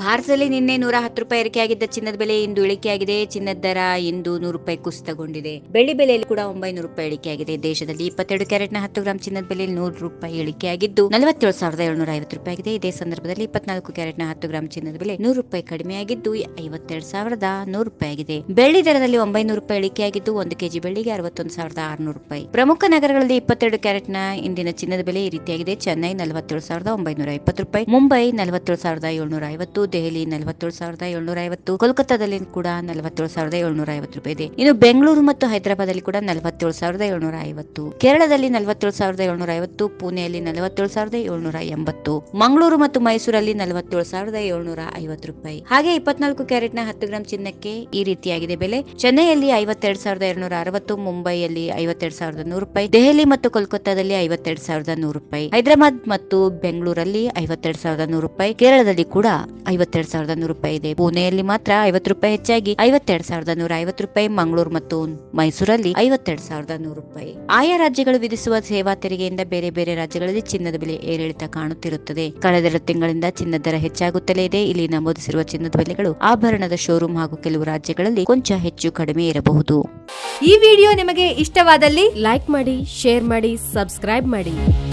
ಭಾರತದಲ್ಲಿ ನಿನ್ನೆ ನೂರ ಹತ್ತು ರೂಪಾಯಿ ಏರಿಕೆಯಾಗಿದ್ದ ಚಿನ್ನದ ಬೆಲೆ ಇಂದು ಇಳಿಕೆಯಾಗಿದೆ ಚಿನ್ನದ ದರ ಇಂದು ನೂರು ರೂಪಾಯಿ ಕುಸಿತಗೊಂಡಿದೆ ಬೆಳ್ಳಿ ಬೆಲೆಯಲ್ಲಿ ಕೂಡ ಒಂಬೈನೂರು ರೂಪಾಯಿ ಇಳಿಕೆಯಾಗಿದೆ ದೇಶದಲ್ಲಿ ಇಪ್ಪತ್ತೆರಡು ಕ್ಯಾರೆಟ್ನ ಹತ್ತು ಗ್ರಾಂ ಚಿನ್ನದ ಬೆಲೆ ನೂರು ರೂಪಾಯಿ ಇಳಿಕೆಯಾಗಿದ್ದು ನಲವತ್ತೇಳು ಸಾವಿರದ ಏಳ್ನೂರ ಐವತ್ತು ರೂಪಾಯಿ ಆಗಿದೆ ಇದೇ ಸಂದರ್ಭದಲ್ಲಿ ಇಪ್ಪತ್ನಾಲ್ಕು ಕ್ಯಾರೆಟ್ನ ಹತ್ತು ಗ್ರಾಂ ಚಿನ್ನದ ಬೆಲೆ ನೂರು ರೂಪಾಯಿ ಕಡಿಮೆಯಾಗಿದ್ದು ಐವತ್ತೆರಡು ಸಾವಿರದ ನೂರು ರೂಪಾಯಿ ಆಗಿದೆ ಬೆಳ್ಳಿ ದರದಲ್ಲಿ ಒಂಬೈನೂರು ರೂಪಾಯಿ ಇಳಿಕೆಯಾಗಿದ್ದು ಒಂದು ಕೆಜಿ ಬೆಳ್ಳಿಗೆ ಅರವತ್ತೊಂದು ಸಾವಿರದ ಆರುನೂರು ರೂಪಾಯಿ ಪ್ರಮುಖ ನಗರಗಳಲ್ಲಿ ಇಪ್ಪತ್ತೆರಡು ಕ್ಯಾರೆಟ್ನ ಇಂದಿನ ಚಿನ್ನದ ಬೆಲೆ ಈ ರೀತಿಯಾಗಿದೆ ಚೆನ್ನೈ ನಲವತ್ತೇಳು ಸಾವಿರದ ಒಂಬೈನೂರ ಇಪ್ಪತ್ತು ರೂಪಾಯಿ ಮುಂಬೈ ನಲವತ್ತೇಳು ಸಾವಿರದ ಏಳ್ನೂರ ಐವತ್ತು ದೆಹಲಿ ನಲವತ್ತೇಳು ಸಾವಿರದ ಏಳ್ನೂರ ಐವತ್ತು ಕೋಲ್ಕತ್ತಾದಲ್ಲಿ ಕೂಡ ನಲವತ್ತೇಳು ಸಾವಿರದ ಏಳ್ನೂರ ಐವತ್ತು ರೂಪಾಯಿ ಇದೆ ಇನ್ನು ಬೆಂಗಳೂರು ಮತ್ತು ಹೈದರಾಬಾದಲ್ಲಿ ಕೂಡ ನಲವತ್ತೇಳು ಸಾವಿರದ ಏಳ್ನೂರ ಐವತ್ತು ಕೇರಳದಲ್ಲಿ ನಲವತ್ತೇಳು ಸಾವಿರದ ಏಳ್ನೂರ ಐವತ್ತು ಪುಣೆಯಲ್ಲಿ ನಲವತ್ತೇಳು ಸಾವಿರದ ಏಳ್ನೂರ ಎಂಬತ್ತು ಮಂಗಳೂರು ಮತ್ತು ಮೈಸೂರಲ್ಲಿ ನಲವತ್ತೇಳು ಸಾವಿರದ ಏಳ್ನೂರ ಐವತ್ತು ರೂಪಾಯಿ ಹಾಗೆ ಇಪ್ಪತ್ನಾಲ್ಕು ಕ್ಯಾರೆಟ್ನ ಹತ್ತು ಗ್ರಾಂ ಚಿನ್ನಕ್ಕೆ ಈ ರೀತಿಯಾಗಿದೆ ಬೆಲೆ ಚೆನ್ನೈಯಲ್ಲಿ ಐವತ್ತೆರಡು ಸಾವಿರದ ಎರಡ್ನೂರ ಅರವತ್ತು ಮುಂಬೈಯಲ್ಲಿ ಐವತ್ತೆರಡು ಸಾವಿರದ ನೂರು ರೂಪಾಯಿ ದೆಹಲಿ ಮತ್ತು ಕೋಲ್ಕತ್ತಾದಲ್ಲಿ ಐವತ್ತೆರಡು ಸಾವಿರದ ನೂರು ರೂಪಾಯಿ ಹೈದರಾಬಾದ್ ಮತ್ತು ಬೆಂಗಳೂರಲ್ಲಿ ಐವತ್ತೆರಡು ಸಾವಿರದ ನೂರು ರೂಪಾಯಿ ಕೇರಳದಲ್ಲಿ ಕೂಡ ಐವತ್ತೆರಡು ಸಾವಿರದ ನೂರು ರೂಪಾಯಿ ಇದೆ ಪುಣೆಯಲ್ಲಿ ಮಾತ್ರ ಐವತ್ತು ರೂಪಾಯಿ ಹೆಚ್ಚಾಗಿ ಐವತ್ತೆರಡು ಸಾವಿರದ ನೂರ ಐವತ್ತು ರೂಪಾಯಿ ಮಂಗಳೂರು ಮತ್ತು ಮೈಸೂರಲ್ಲಿ ಐವತ್ತೆರಡು ಸಾವಿರದ ನೂರು ರೂಪಾಯಿ ಆಯಾ ರಾಜ್ಯಗಳು ವಿಧಿಸುವ ಸೇವಾ ತೆರಿಗೆಯಿಂದ ಬೇರೆ ಬೇರೆ ರಾಜ್ಯಗಳಲ್ಲಿ ಚಿನ್ನದ ಬೆಲೆ ಏರಿಳಿತ ಕಾಣುತ್ತಿರುತ್ತದೆ ಕಳೆದೆರಡು ತಿಂಗಳಿಂದ ಚಿನ್ನದ ದರ ಹೆಚ್ಚಾಗುತ್ತಲೇ ಇದೆ ಇಲ್ಲಿ ನಮೂದಿಸಿರುವ ಚಿನ್ನದ ಬೆಲೆಗಳು ಆಭರಣದ ಶೋರೂಮ್ ಹಾಗೂ ಕೆಲವು ರಾಜ್ಯಗಳಲ್ಲಿ ಕೊಂಚ ಹೆಚ್ಚು ಕಡಿಮೆ ಇರಬಹುದು ಈ ವಿಡಿಯೋ ನಿಮಗೆ ಇಷ್ಟವಾದಲ್ಲಿ ಲೈಕ್ ಮಾಡಿ ಶೇರ್ ಮಾಡಿ ಸಬ್ಸ್ಕ್ರೈಬ್ ಮಾಡಿ